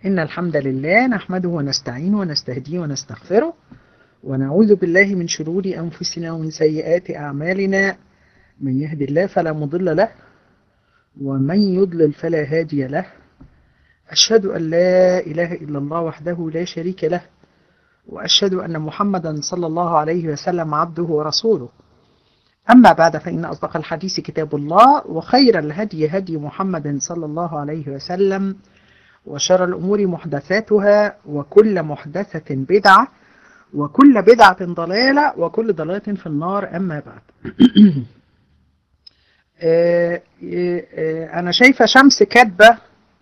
إن الحمد لله نحمده ونستعينه ونستهديه ونستغفره ونعوذ بالله من شرور أنفسنا ومن سيئات أعمالنا من يهد الله فلا مضل له ومن يضلل فلا هادي له أشهد أن لا إله إلا الله وحده لا شريك له وأشهد أن محمدا صلى الله عليه وسلم عبده ورسوله أما بعد فإن أصدق الحديث كتاب الله وخير الهدي هدي محمد صلى الله عليه وسلم وشر الأمور محدثاتها وكل محدثة بدعة وكل بدعة ضلالة وكل ضلالة في النار أما بعد أنا شايفة شمس كاتبة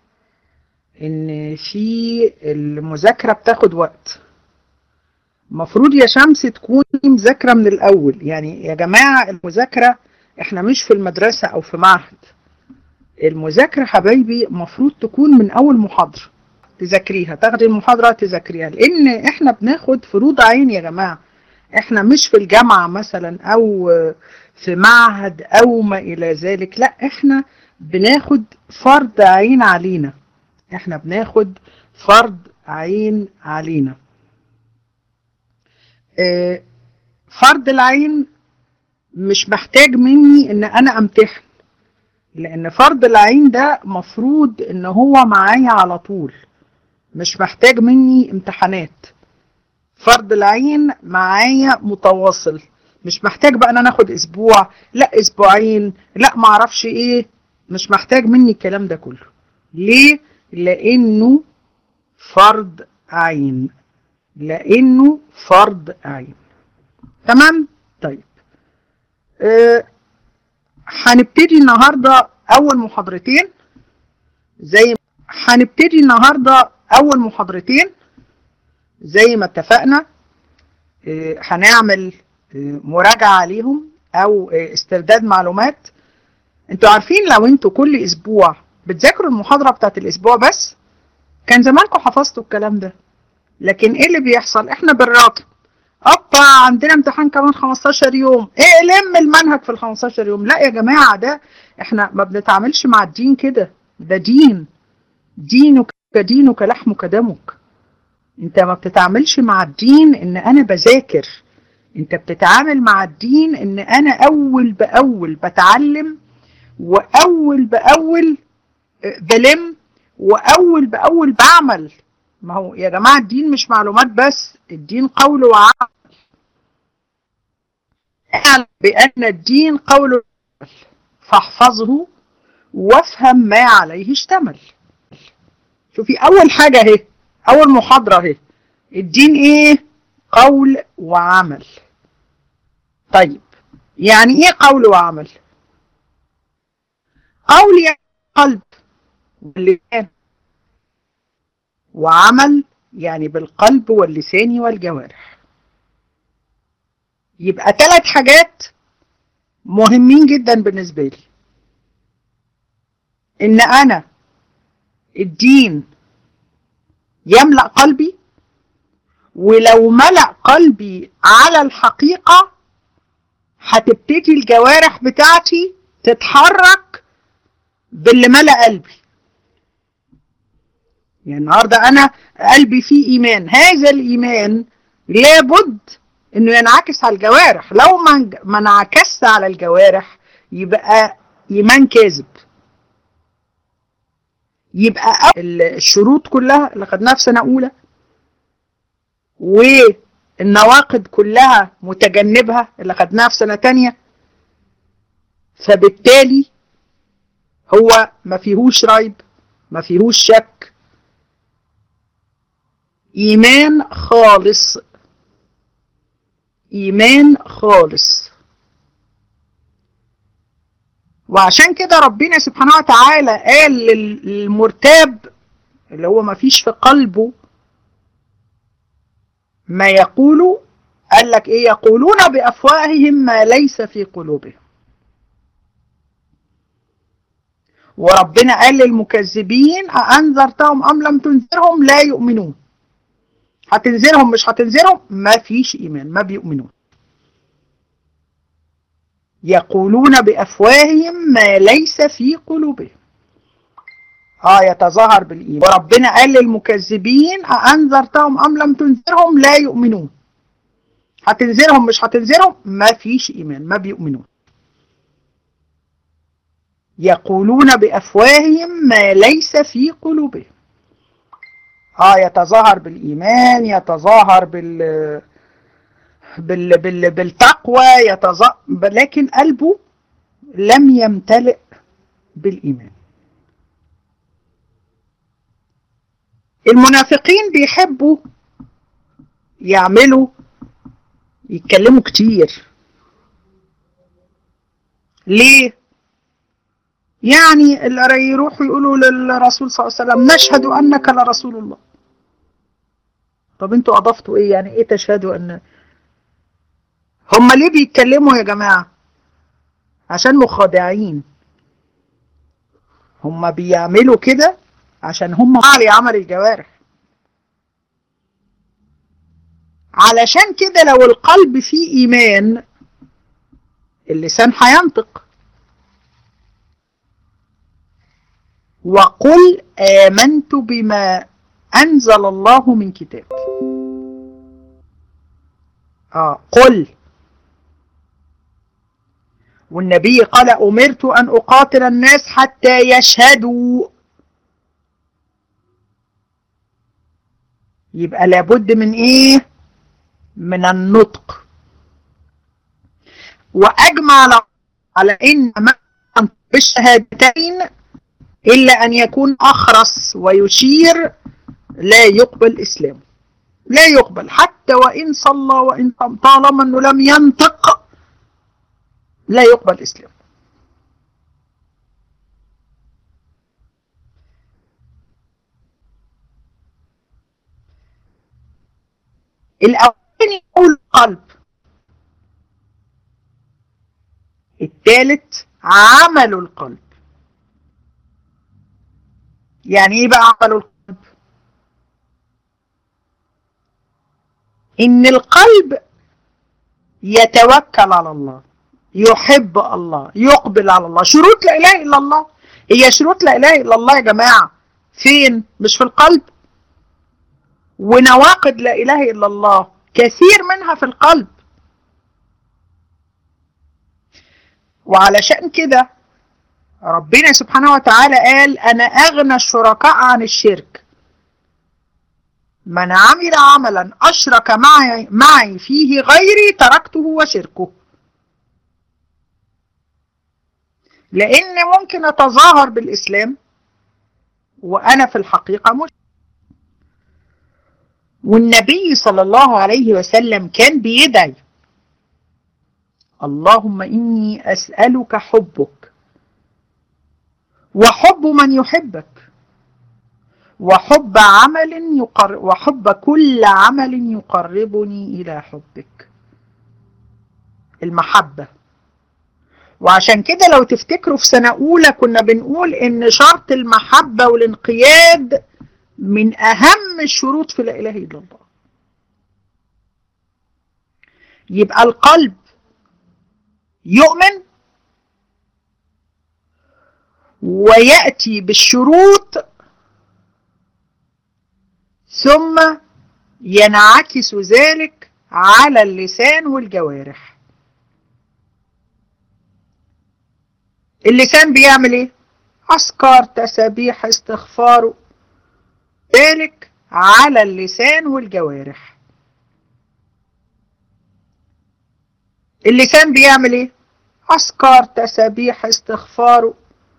إن في المذاكرة بتاخد وقت مفروض يا شمس تكوني مذاكرة من الأول يعني يا جماعة المذاكرة احنا مش في المدرسة أو في معهد المذاكرة حبايبي مفروض تكون من أول محاضرة تذاكريها تاخدي المحاضرة تذاكريها لأن احنا بناخد فروض عين يا جماعة احنا مش في الجامعة مثلا أو في معهد أو ما إلى ذلك لا احنا بناخد فرض عين علينا احنا بناخد فرض عين علينا اه فرض العين مش محتاج مني ان انا امتحن لان فرض العين ده مفروض ان هو معايا على طول مش محتاج مني امتحانات فرض العين معايا متواصل مش محتاج بقى ان انا اخد اسبوع لا اسبوعين لا معرفش ايه مش محتاج مني الكلام ده كله ليه لانه فرض عين لانه فرض عين تمام طيب أه هنبتدي النهارده اول محاضرتين زي هنبتدي النهارده اول محاضرتين زي ما اتفقنا أه هنعمل أه مراجعه عليهم او استرداد معلومات انتوا عارفين لو انتوا كل اسبوع بتذاكروا المحاضره بتاعت الاسبوع بس كان زمانكم حفظتوا الكلام ده لكن ايه اللي بيحصل احنا بالراكب ابا عندنا امتحان كمان 15 يوم ايه لم المنهج في ال 15 يوم لا يا جماعه ده احنا ما بنتعاملش مع الدين كده ده دين دينك دينك لحمك دمك انت ما بتتعاملش مع الدين ان انا بذاكر انت بتتعامل مع الدين ان انا اول باول بتعلم واول باول بلم واول باول بعمل ما هو يا جماعة الدين مش معلومات بس الدين قول وعمل اعلم بأن الدين قول وعمل فاحفظه وافهم ما عليه اشتمل شوفي أول حاجة اهي أول محاضرة اهي الدين ايه قول وعمل طيب يعني ايه قول وعمل قول يعني قلب واللسان وعمل يعني بالقلب واللسان والجوارح يبقى ثلاث حاجات مهمين جدا بالنسبة لي ان انا الدين يملأ قلبي ولو ملأ قلبي على الحقيقة هتبتدي الجوارح بتاعتي تتحرك باللي ملأ قلبي يعني النهارده انا قلبي فيه ايمان هذا الايمان لابد انه ينعكس على الجوارح لو ما ما انعكس على الجوارح يبقى ايمان كاذب يبقى الشروط كلها اللي خدناها في سنه اولى والنواقد كلها متجنبها اللي خدناها في سنه تانية فبالتالي هو ما فيهوش ريب ما فيهوش شك إيمان خالص إيمان خالص وعشان كده ربنا سبحانه وتعالى قال للمرتاب اللي هو ما فيش في قلبه ما يقولوا قال لك ايه يقولون بأفواههم ما ليس في قلوبهم وربنا قال للمكذبين أأنذرتهم أم لم تنذرهم لا يؤمنون هتنذرهم مش هتنذرهم ما فيش إيمان ما بيؤمنون يقولون بأفواههم ما ليس في قلوبهم اه يتظاهر بالايمان وربنا قال للمكذبين أأنذرتهم أم لم تنذرهم لا يؤمنون هتنذرهم مش هتنذرهم ما فيش إيمان ما بيؤمنون يقولون بأفواههم ما ليس في قلوبهم اه يتظاهر بالإيمان يتظاهر بال بال بال بالتقوى يتظاهر لكن قلبه لم يمتلئ بالإيمان المنافقين بيحبوا يعملوا يتكلموا كتير ليه يعني اللي يروحوا يقولوا للرسول صلى الله عليه وسلم نشهد أنك لرسول الله طب انتوا أضفتوا ايه يعني ايه تشهدوا أن هم ليه بيتكلموا يا جماعة عشان مخادعين هم بيعملوا كده عشان هم علي عمل الجوارح علشان كده لو القلب فيه إيمان اللسان هينطق وقل آمنت بما أنزل الله من كتاب آه قل والنبي قال أمرت أن أقاتل الناس حتى يشهدوا يبقى لابد من إيه من النطق وأجمع على إن بالشهادتين إلا أن يكون أخرس ويشير لا يقبل إسلامه لا يقبل حتى وإن صلى وإن طالما أنه لم ينطق لا يقبل إسلامه الأولاني يقول القلب الثالث عمل القلب يعني ايه بقى عمل القلب ان القلب يتوكل على الله يحب الله يقبل على الله شروط لا اله الا الله هي شروط لا اله الا الله يا جماعه فين مش في القلب ونواقض لا اله الا الله كثير منها في القلب وعلشان كده ربنا سبحانه وتعالى قال أنا أغنى الشركاء عن الشرك من عمل عملا أشرك معي, معي فيه غيري تركته وشركه لأن ممكن أتظاهر بالإسلام وأنا في الحقيقة مش والنبي صلى الله عليه وسلم كان بيدعي اللهم إني أسألك حبك وحب من يحبك وحب عمل يقر وحب كل عمل يقربني إلى حبك المحبة وعشان كده لو تفتكروا في سنة أولى كنا بنقول إن شرط المحبة والانقياد من أهم الشروط في لا إله إلا الله يبقى القلب يؤمن ويأتي بالشروط ثم ينعكس ذلك على اللسان والجوارح اللسان بيعمل ايه أذكار تسابيح استغفار ذلك على اللسان والجوارح اللسان بيعمل ايه أذكار تسابيح استغفار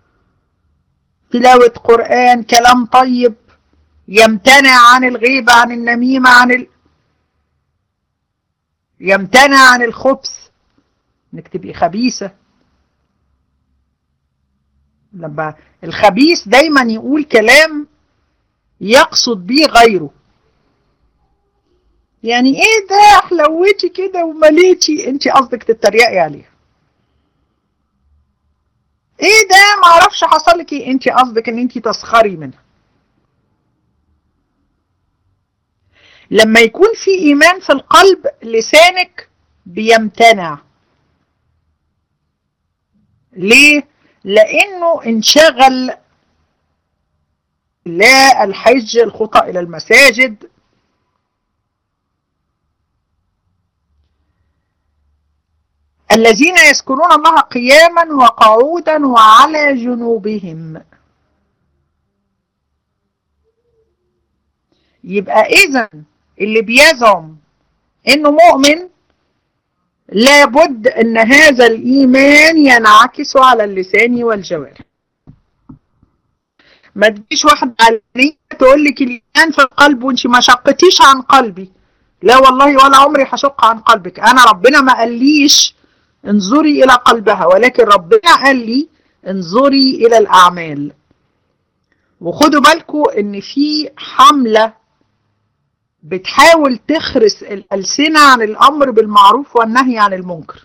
تلاوة قرآن كلام طيب يمتنع عن الغيبة عن النميمة عن ال... يمتنع عن الخبث انك تبقي خبيثة لما الخبيث دايما يقول كلام يقصد بيه غيره يعني ايه ده حلوتي كده ومليتي انت قصدك تتريقي عليها ايه ده ما اعرفش حصل لك ايه انت قصدك ان انت تسخري منها لما يكون في ايمان في القلب لسانك بيمتنع ليه لانه انشغل الله الحج الخطى إلى المساجد الذين يذكرون الله قياما وقعودا وعلى جنوبهم يبقى إذا اللي بيزعم إنه مؤمن لابد ان هذا الايمان ينعكس على اللسان والجوارح ما تجيش واحد عليك تقول لك الايمان في القلب وانت ما شقتيش عن قلبي لا والله ولا عمري هشق عن قلبك انا ربنا ما قاليش انظري الى قلبها ولكن ربنا قال لي انظري الى الاعمال وخدوا بالكم ان في حمله بتحاول تخرس الألسنة عن الأمر بالمعروف والنهي عن المنكر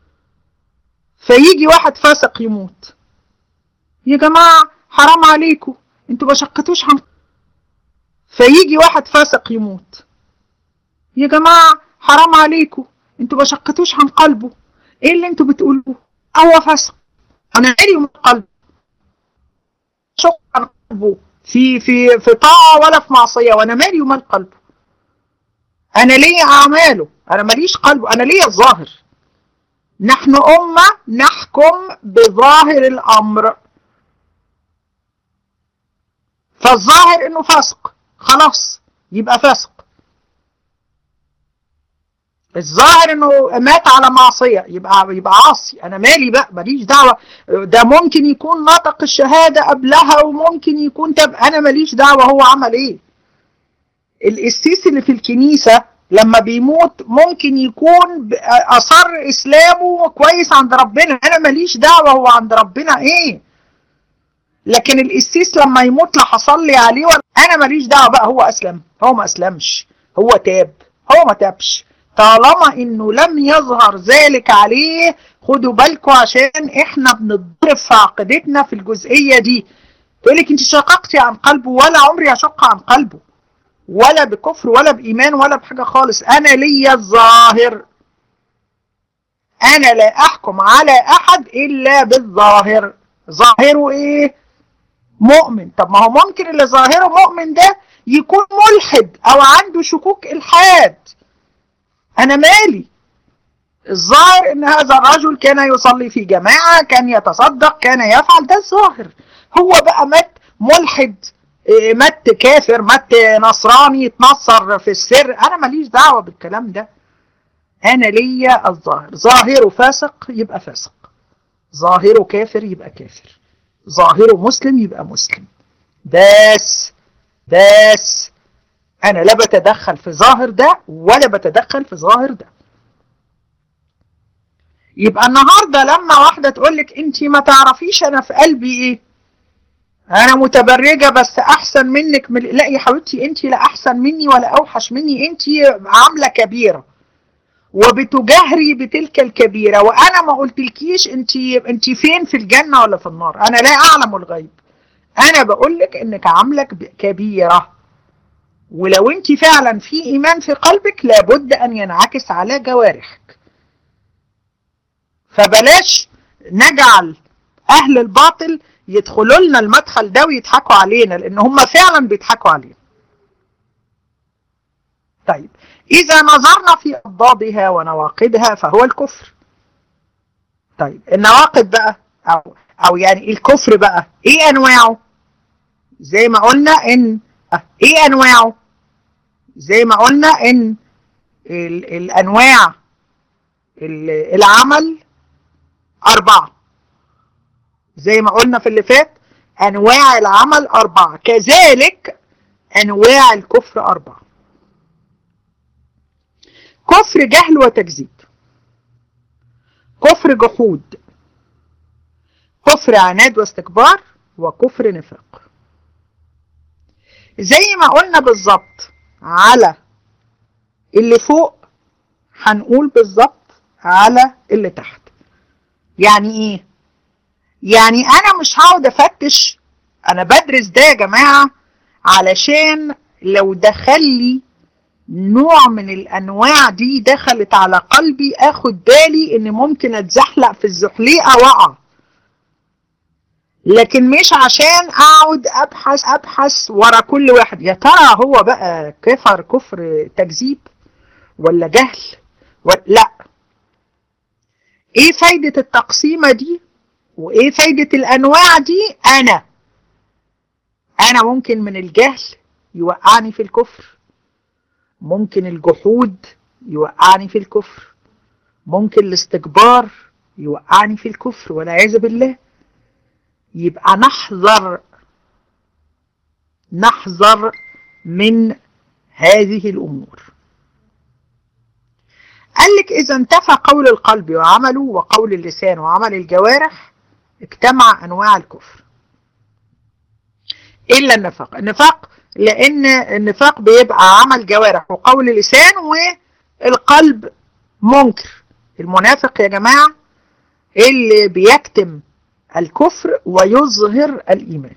فيجي واحد فاسق يموت يا جماعة حرام عليكم انتوا ما شقتوش عن فيجي واحد فاسق يموت يا جماعة حرام عليكم انتوا ما شقتوش عن قلبه ايه اللي انتوا بتقولوه هو فاسق انا مالي من قلبه شق عن قلبه في في في طاعة ولا في معصية وانا مالي ومال قلبه انا ليا اعماله انا ماليش قلبه انا ليا الظاهر نحن امة نحكم بظاهر الامر فالظاهر انه فاسق خلاص يبقى فاسق الظاهر انه مات على معصية يبقى يبقى عاصي انا مالي بقى ماليش دعوة ده ممكن يكون نطق الشهادة قبلها وممكن يكون طب انا ماليش دعوة هو عمل ايه القسيس اللي في الكنيسة لما بيموت ممكن يكون أصر إسلامه كويس عند ربنا أنا ماليش دعوة هو عند ربنا إيه لكن القسيس لما يموت لا حصل لي عليه ولا أنا ماليش دعوة بقى هو أسلم هو ما أسلمش هو تاب هو ما تابش طالما إنه لم يظهر ذلك عليه خدوا بالكم عشان إحنا بنضرب في عقيدتنا في الجزئية دي تقول لك أنت شققتي عن قلبه ولا عمري أشق عن قلبه ولا بكفر ولا بإيمان ولا بحاجة خالص أنا ليا الظاهر أنا لا أحكم على أحد إلا بالظاهر ظاهره إيه مؤمن طب ما هو ممكن اللي ظاهره مؤمن ده يكون ملحد أو عنده شكوك إلحاد أنا مالي الظاهر ان هذا الرجل كان يصلي في جماعة كان يتصدق كان يفعل ده الظاهر هو بقى مات ملحد مات كافر مات نصراني يتنصر في السر انا ماليش دعوة بالكلام ده انا ليا الظاهر ظاهره فاسق يبقى فاسق ظاهره كافر يبقى كافر ظاهره مسلم يبقى مسلم بس بس انا لا بتدخل في ظاهر ده ولا بتدخل في ظاهر ده يبقى النهارده لما واحده تقول لك انت ما تعرفيش انا في قلبي ايه انا متبرجه بس احسن منك من... لا يا حبيبتي انت لا احسن مني ولا اوحش مني انت عامله كبيره وبتجهري بتلك الكبيره وانا ما قلتلكيش انت انت فين في الجنه ولا في النار انا لا اعلم الغيب انا بقول لك انك عامله كبيره ولو انت فعلا في ايمان في قلبك لابد ان ينعكس على جوارحك فبلاش نجعل اهل الباطل يدخلوا لنا المدخل ده ويضحكوا علينا لان هم فعلا بيضحكوا علينا طيب اذا نظرنا في اضدادها ونواقدها فهو الكفر طيب النواقد بقى او او يعني الكفر بقى ايه انواعه زي ما قلنا ان ايه انواعه زي ما قلنا ان ال الانواع العمل اربعه زي ما قلنا في اللي فات انواع العمل اربعه كذلك انواع الكفر اربعه كفر جهل وتكذيب كفر جحود كفر عناد واستكبار وكفر نفاق زي ما قلنا بالظبط على اللي فوق هنقول بالظبط على اللي تحت يعني ايه يعني انا مش هقعد افتش انا بدرس ده يا جماعه علشان لو دخل لي نوع من الانواع دي دخلت على قلبي اخد بالي ان ممكن اتزحلق في الزحليقه واقع لكن مش عشان اقعد ابحث ابحث ورا كل واحد يا ترى هو بقى كفر كفر تكذيب ولا جهل ولا لا ايه فايدة التقسيمة دي وايه فايدة الانواع دي انا انا ممكن من الجهل يوقعني في الكفر ممكن الجحود يوقعني في الكفر ممكن الاستكبار يوقعني في الكفر والعياذ بالله يبقى نحذر نحذر من هذه الأمور قال لك إذا انتفى قول القلب وعمله وقول اللسان وعمل الجوارح اجتمع أنواع الكفر إلا النفاق النفاق لأن النفاق بيبقى عمل جوارح وقول لسان والقلب منكر المنافق يا جماعة اللي بيكتم الكفر ويظهر الإيمان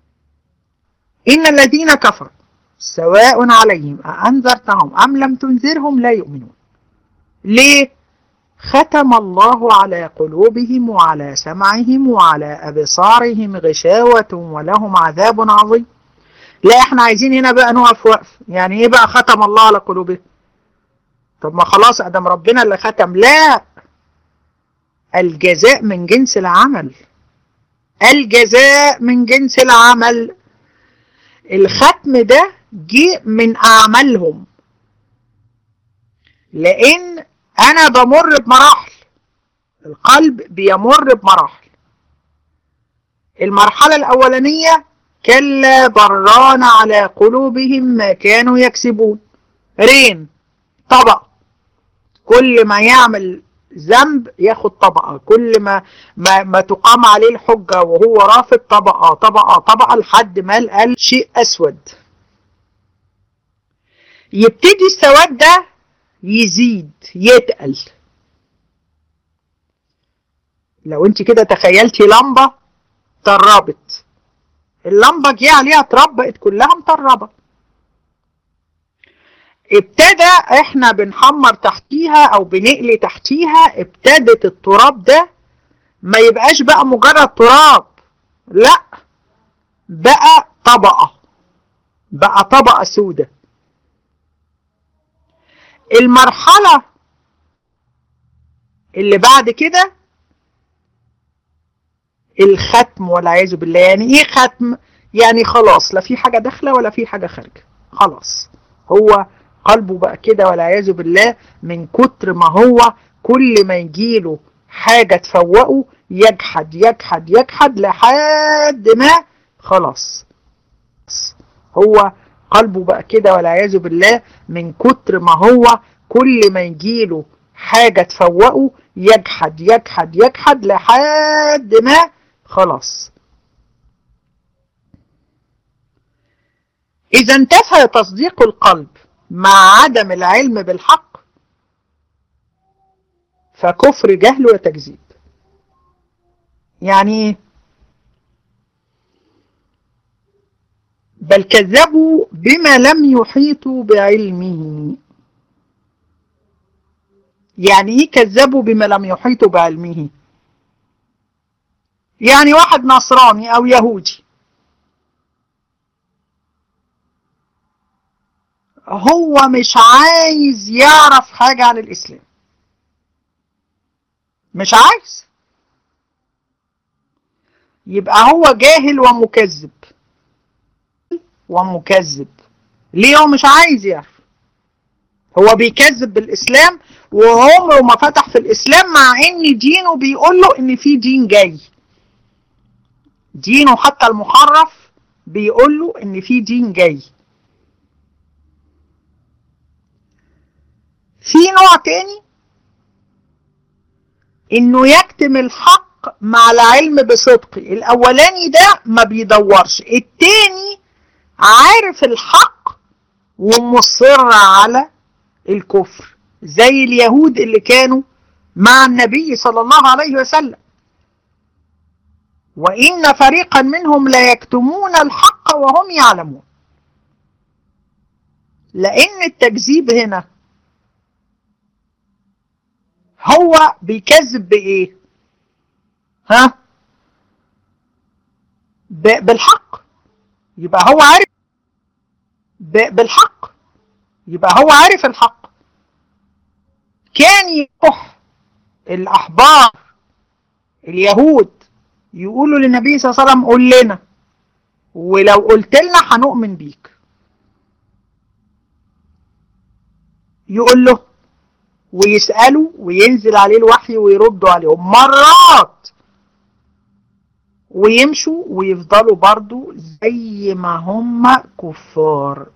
إن الذين كفروا سواء عليهم أأنذرتهم أم لم تنذرهم لا يؤمنون ليه؟ ختم الله على قلوبهم وعلى سمعهم وعلى أبصارهم غشاوة ولهم عذاب عظيم لا احنا عايزين هنا بقى نقف وقف يعني ايه بقى ختم الله على قلوبهم طب ما خلاص ادم ربنا اللي ختم لا الجزاء من جنس العمل الجزاء من جنس العمل الختم ده جه من اعمالهم لان انا بمر بمراحل القلب بيمر بمراحل المرحلة الاولانية كلا بران على قلوبهم ما كانوا يكسبون رين طبق كل ما يعمل ذنب ياخد طبقة كل ما, ما, ما تقام عليه الحجة وهو رافض طبقة طبقة طبقة لحد ما قال شيء أسود يبتدي السواد ده يزيد يتقل لو انت كده تخيلتي لمبة طربت اللمبة جه عليها تراب بقت كلها مطربة ابتدى احنا بنحمر تحتيها او بنقلي تحتيها ابتدت التراب ده ما يبقاش بقى مجرد تراب لا بقى طبقة بقى طبقة سودة المرحلة اللي بعد كده الختم والعياذ بالله يعني ايه ختم يعني خلاص لا في حاجة داخلة ولا في حاجة خارجة خلاص هو قلبه بقى كده والعياذ بالله من كتر ما هو كل ما يجيله حاجة تفوقه يجحد يجحد يجحد لحد ما خلاص هو قلبه بقى كده والعياذ بالله من كتر ما هو كل ما يجيله حاجة تفوقه يجحد يجحد يجحد لحد ما خلاص إذا انتفى تصديق القلب مع عدم العلم بالحق فكفر جهل وتكذيب يعني بل كذبوا بما لم يحيطوا بعلمه يعني ايه كذبوا بما لم يحيطوا بعلمه يعني واحد نصراني او يهودي هو مش عايز يعرف حاجة عن الإسلام مش عايز يبقى هو جاهل ومكذب ومكذب ليه هو مش عايز يعرف هو بيكذب بالإسلام وعمره ما فتح في الإسلام مع إن دينه بيقول له إن في دين جاي دينه حتى المحرف بيقول له إن في دين جاي في نوع تاني انه يكتم الحق مع العلم بصدق الاولاني ده ما بيدورش التاني عارف الحق ومصر على الكفر زي اليهود اللي كانوا مع النبي صلى الله عليه وسلم وإن فريقا منهم لا يكتمون الحق وهم يعلمون لأن التكذيب هنا هو بيكذب بايه ها ب- بالحق يبقى هو عارف ب- بالحق يبقى هو عارف الحق كان يروح الأحبار اليهود يقولوا للنبي صلى الله عليه وسلم قول لنا ولو قلت لنا هنؤمن بيك يقول له ويسألوا وينزل عليه الوحي ويردوا عليهم مرات ويمشوا ويفضلوا برضو زي ما هم كفار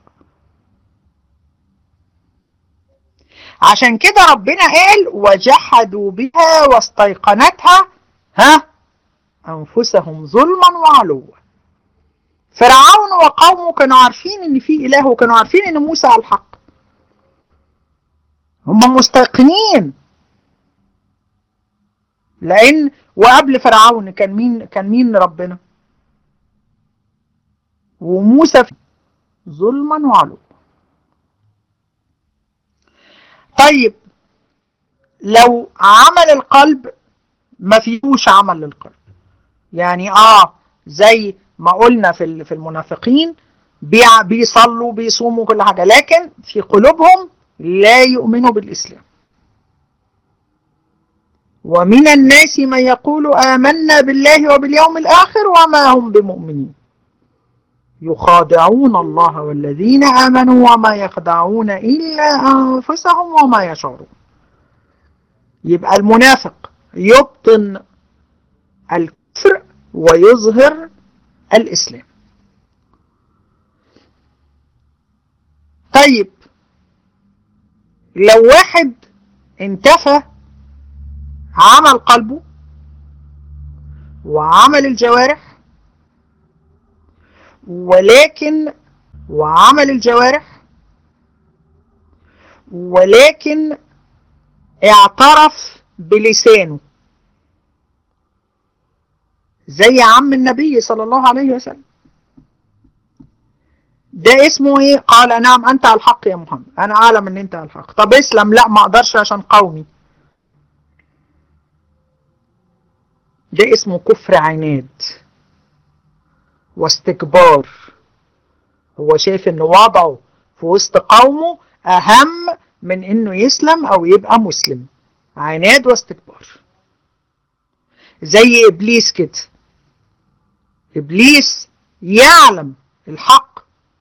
عشان كده ربنا قال وجحدوا بها واستيقنتها ها أنفسهم ظلما وعلوا فرعون وقومه كانوا عارفين ان في اله وكانوا عارفين ان موسى على الحق هم مستيقنين لان وقبل فرعون كان مين كان مين ربنا وموسى ظلما وعلوا طيب لو عمل القلب ما فيهوش عمل للقلب يعني اه زي ما قلنا في في المنافقين بيع- بيصلوا بيصوموا كل حاجة لكن في قلوبهم لا يؤمنوا بالإسلام ومن الناس من يقول آمنا بالله وباليوم الآخر وما هم بمؤمنين يخادعون الله والذين آمنوا وما يخدعون إلا أنفسهم وما يشعرون يبقى المنافق يبطن الكفر ويظهر الإسلام طيب لو واحد انتفى عمل قلبه وعمل الجوارح ولكن وعمل الجوارح ولكن اعترف بلسانه زي عم النبي صلى الله عليه وسلم ده اسمه ايه قال نعم انت على الحق يا محمد انا اعلم ان انت على الحق طب اسلم لا ما اقدرش عشان قومي ده اسمه كفر عناد واستكبار هو شايف ان وضعه في وسط قومه اهم من انه يسلم او يبقى مسلم عناد واستكبار زي ابليس كده ابليس يعلم الحق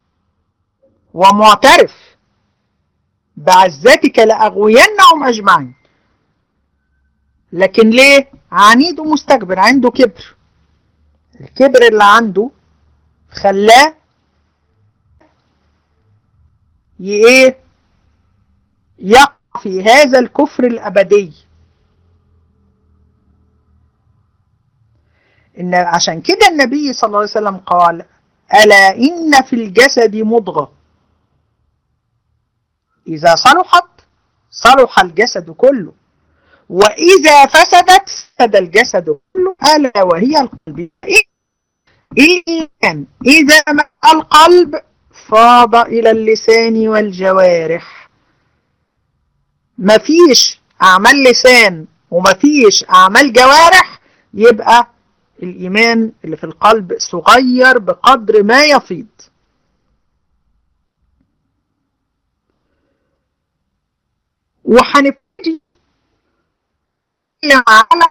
ومعترف بعزتك لأغوينهم أجمعين لكن ليه عنيد ومستكبر عنده كبر الكبر اللي عنده خلاه ايه يقع في هذا الكفر الأبدي إن عشان كده النبي صلى الله عليه وسلم قال ألا إن في الجسد مضغة إذا صلحت صلح الجسد كله وإذا فسدت فسد الجسد كله ألا وهي القلب إذا إذا ما القلب فاض إلى اللسان والجوارح مفيش أعمال لسان ومفيش أعمال جوارح يبقى الإيمان اللي في القلب صغير بقدر ما يفيض وهنبتدي على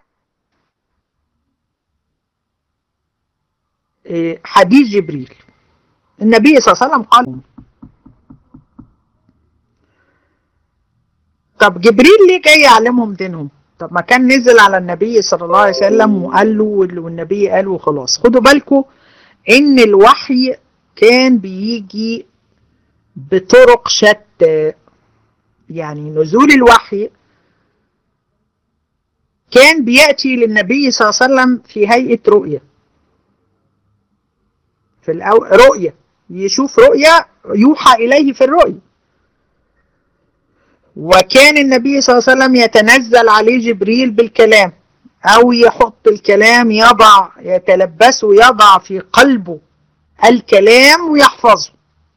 حديث جبريل النبي صلى الله عليه وسلم قال طب جبريل ليه جاي يعلمهم دينهم طب ما كان نزل على النبي صلى الله عليه وسلم وقال له والنبي قال وخلاص خدوا بالكم ان الوحي كان بيجي بطرق شتى يعني نزول الوحي كان بيأتي للنبي صلى الله عليه وسلم في هيئة رؤية في الأو... رؤية يشوف رؤية يوحى إليه في الرؤية وكان النبي صلى الله عليه وسلم يتنزل عليه جبريل بالكلام أو يحط الكلام يضع يتلبسه يضع في قلبه الكلام ويحفظه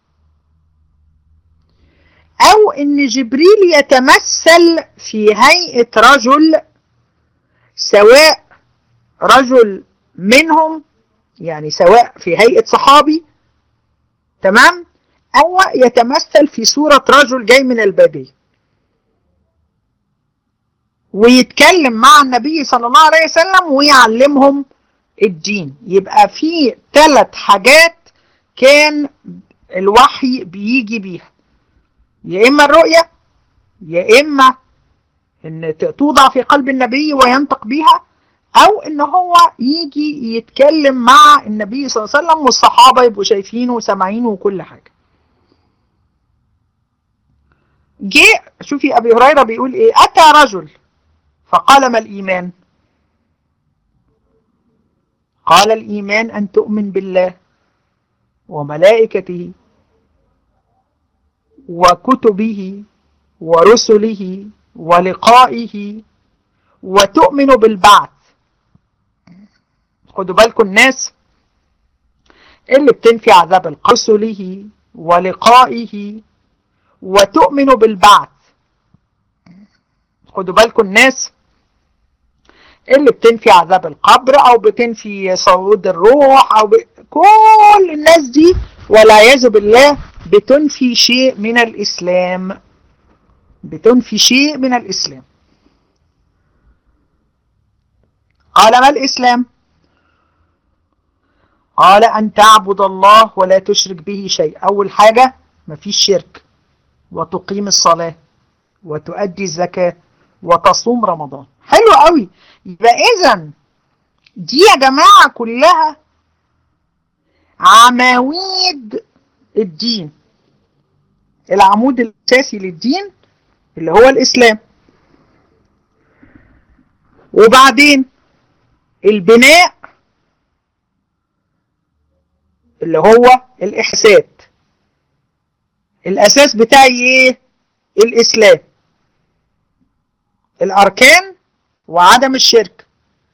أو إن جبريل يتمثل في هيئة رجل سواء رجل منهم يعني سواء في هيئة صحابي تمام أو يتمثل في صورة رجل جاي من البادية ويتكلم مع النبي صلى الله عليه وسلم ويعلمهم الدين يبقى في ثلاث حاجات كان الوحي بيجي بيها يا إما الرؤية يا إما إن توضع في قلب النبي وينطق بيها أو إن هو يجي يتكلم مع النبي صلى الله عليه وسلم والصحابة يبقوا شايفينه وسامعينه وكل حاجة جه شوفي أبي هريرة بيقول إيه أتى رجل فقال ما الإيمان قال الإيمان أن تؤمن بالله وملائكته وكتبه ورسله ولقائه وتؤمن بالبعث خدوا بالكم الناس اللي بتنفي عذاب رسله ولقائه وتؤمن بالبعث خدوا بالكم الناس اللي بتنفي عذاب القبر او بتنفي صعود الروح او ب... كل الناس دي والعياذ بالله بتنفي شيء من الاسلام بتنفي شيء من الاسلام قال ما الاسلام قال ان تعبد الله ولا تشرك به شيء اول حاجة مفيش شرك وتقيم الصلاة وتؤدي الزكاة وتصوم رمضان حلو قوي يبقى اذا دي يا جماعة كلها عواميد الدين العمود الاساسي للدين اللي هو الاسلام وبعدين البناء اللي هو الاحساسات الاساس بتاعي ايه الاسلام الاركان وعدم الشرك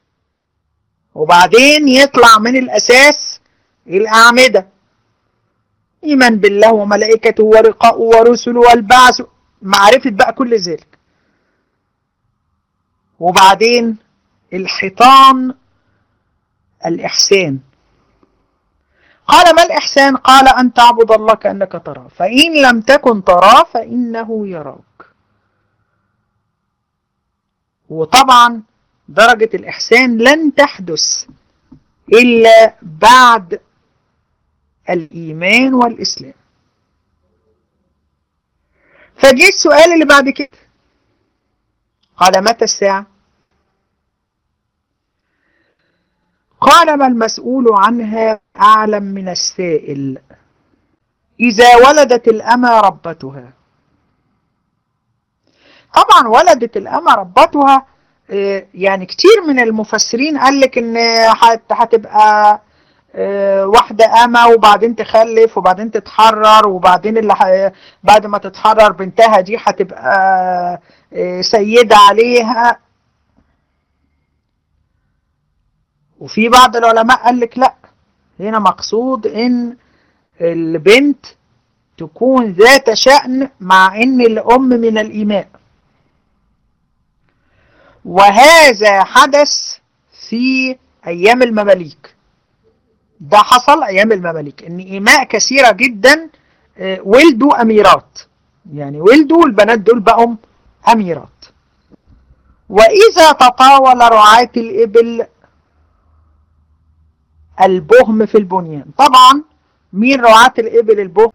وبعدين يطلع من الاساس الاعمده ايمان بالله وملائكته ورقاءه ورسله والبعث معرفه بقى كل ذلك وبعدين الحيطان الاحسان قال ما الإحسان قال أن تعبد الله كأنك تراه فإن لم تكن تراه فإنه يراك وطبعا درجة الإحسان لن تحدث إلا بعد الإيمان والإسلام فجي السؤال اللي بعد كده قال متى الساعة قال ما المسؤول عنها أعلم من السائل إذا ولدت الأمى ربتها طبعا ولدت الأمى ربتها يعني كتير من المفسرين قال لك ان هتبقى واحدة أمة وبعدين تخلف وبعدين تتحرر وبعدين اللي بعد ما تتحرر بنتها دي هتبقى سيدة عليها وفي بعض العلماء قال لك لا هنا مقصود ان البنت تكون ذات شأن مع ان الام من الإيماء وهذا حدث في ايام المماليك ده حصل ايام المماليك ان ايماء كثيرة جدا ولدوا اميرات يعني ولدوا البنات دول بقوا اميرات واذا تطاول رعاة الابل البهم في البنيان طبعا مين رعاة الإبل البهم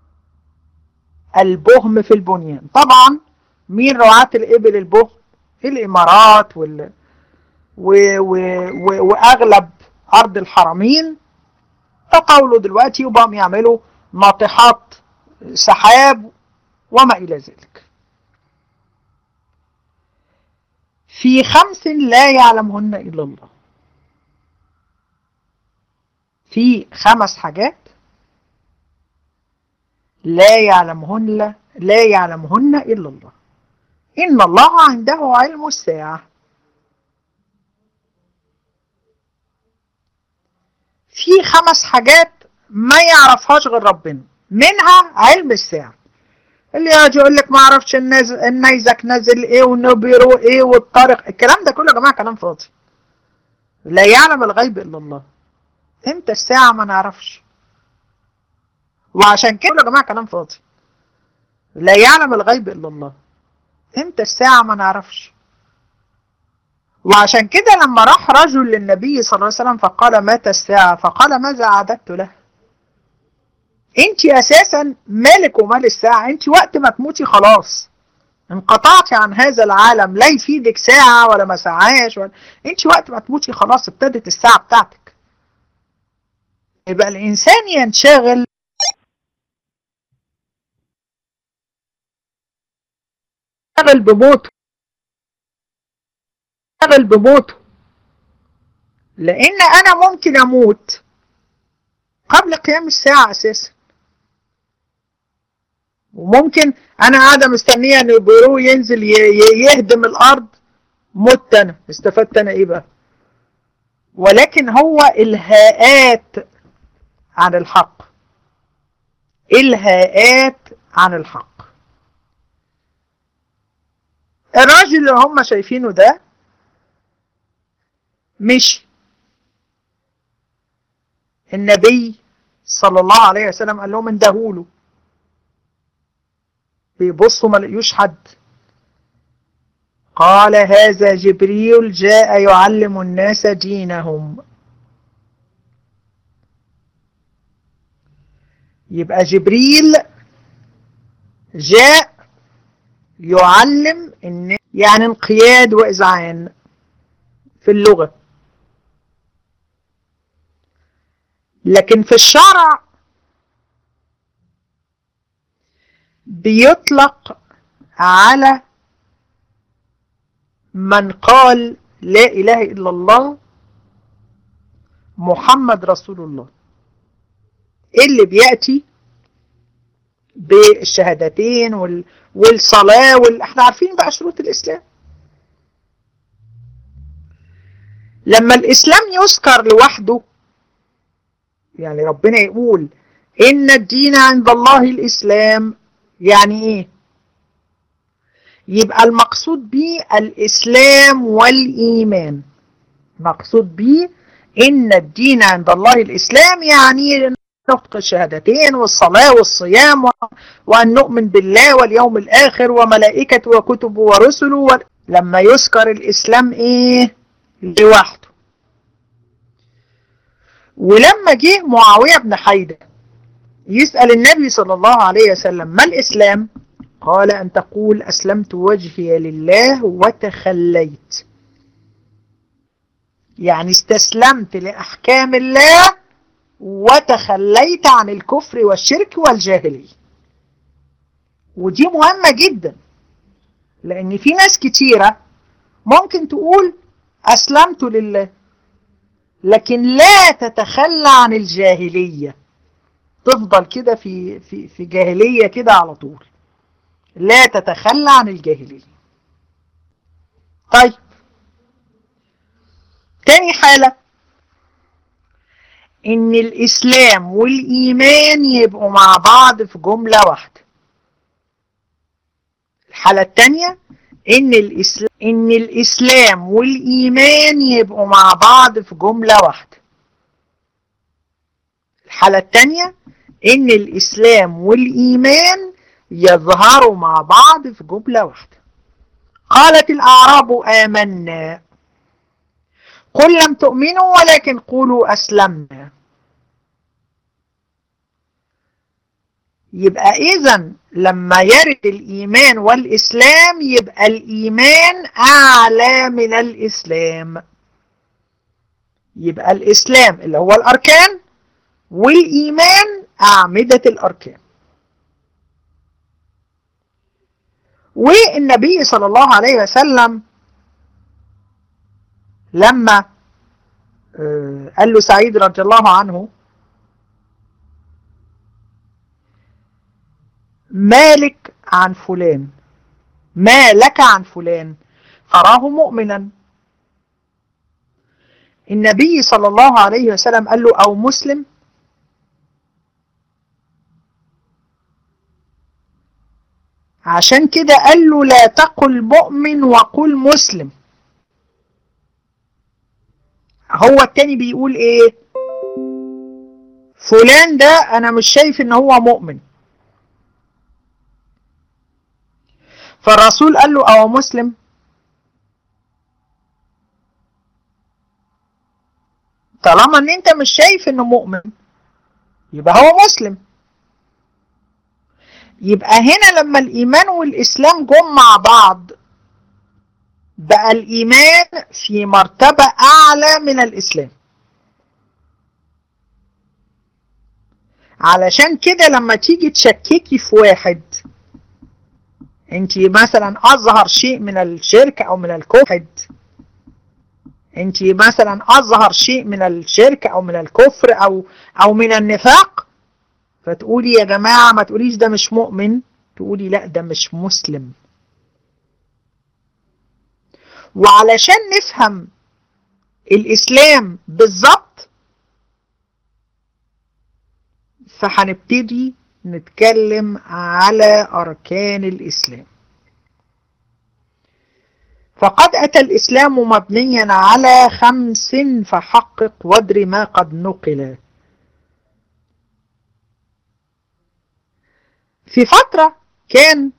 البهم في البنيان طبعا مين رعاة الإبل البهم الإمارات وال... و... و... و... وأغلب أرض الحرمين تطاولوا دلوقتي وبقوا يعملوا ناطحات سحاب وما إلى ذلك في خمس لا يعلمهن إلا الله في خمس حاجات لا يعلمهن لا يعلمهن إلا الله إن الله عنده علم الساعة في خمس حاجات ما يعرفهاش غير ربنا منها علم الساعة اللي يقعد يقول لك ما اعرفش النيزك نازل ايه والنبيرو ايه والطارق الكلام ده كله يا جماعه كلام فاضي لا يعلم الغيب الا الله امتى الساعة ما نعرفش وعشان كده يا جماعة كلام فاضي لا يعلم الغيب إلا الله امتى الساعة ما نعرفش وعشان كده لما راح رجل للنبي صلى الله عليه وسلم فقال متى الساعة فقال ماذا أعددت له انت اساسا مالك ومال الساعة انت وقت ما تموتي خلاص انقطعتي عن هذا العالم لا يفيدك ساعة ولا ما ساعاش ولا انت وقت ما تموتي خلاص ابتدت الساعة بتاعتك يبقى الانسان ينشغل ينشغل بموته ينشغل بموته لان انا ممكن اموت قبل قيام الساعة اساسا وممكن انا قاعده مستنيه ان البيرو ينزل يهدم الارض مت انا استفدت انا ايه بقى ولكن هو الهاءات عن الحق الهاءات عن الحق الراجل اللي هم شايفينه ده مشي النبي صلى الله عليه وسلم قال لهم اندهوله بيبصوا ما لقيوش حد قال هذا جبريل جاء يعلم الناس دينهم يبقى جبريل جاء يعلم الناس يعني انقياد وإذعان في اللغة لكن في الشرع بيطلق على من قال لا إله إلا الله محمد رسول الله اللي بيأتي بالشهادتين وال... والصلاة وال... احنا عارفين بقى شروط الإسلام لما الإسلام يذكر لوحده يعني ربنا يقول إن الدين عند الله الإسلام يعني إيه يبقى المقصود به الإسلام والإيمان مقصود به إن الدين عند الله الإسلام يعني نطق الشهادتين والصلاة والصيام وأن نؤمن بالله واليوم الآخر وملائكته وكتبه ورسله و... لما يذكر الإسلام إيه لوحده ولما جه معاوية بن حيدة يسأل النبي صلى الله عليه وسلم ما الإسلام قال أن تقول أسلمت وجهي لله وتخليت يعني استسلمت لأحكام الله وتخليت عن الكفر والشرك والجاهلية ودي مهمة جدا لأن في ناس كتيرة ممكن تقول أسلمت لله لكن لا تتخلى عن الجاهلية تفضل كده في, في, في جاهلية كده على طول لا تتخلى عن الجاهلية طيب تاني حالة ان الاسلام والايمان يبقوا مع بعض في جملة واحدة الحالة التانية ان الاسلام, إن الاسلام والايمان يبقوا مع بعض في جملة واحدة الحالة التانية ان الاسلام والايمان يظهروا مع بعض في جملة واحدة قالت الاعراب امنا قل لم تؤمنوا ولكن قولوا أسلمنا يبقى إذا لما يرد الإيمان والإسلام يبقى الإيمان أعلى من الإسلام يبقى الإسلام اللي هو الأركان والإيمان أعمدة الأركان والنبي صلى الله عليه وسلم لما قال له سعيد رضي الله عنه مالك عن فلان ما لك عن فلان فراه مؤمنا النبي صلى الله عليه وسلم قال له أو مسلم عشان كده قال له لا تقل مؤمن وقل مسلم هو التاني بيقول ايه فلان ده انا مش شايف ان هو مؤمن فالرسول قال له او مسلم طالما ان انت مش شايف انه مؤمن يبقى هو مسلم يبقى هنا لما الايمان والاسلام جم مع بعض بقى الايمان في مرتبة اعلى من الاسلام علشان كده لما تيجي تشككي في واحد انت مثلا اظهر شيء من الشرك او من الكفر انت مثلا اظهر شيء من الشرك او من الكفر او او من النفاق فتقولي يا جماعة ما تقوليش ده مش مؤمن تقولي لا ده مش مسلم وعلشان نفهم الاسلام بالظبط فهنبتدي نتكلم على أركان الإسلام فقد أتى الإسلام مبنيا على خمس فحقق وادر ما قد نقل في فترة كان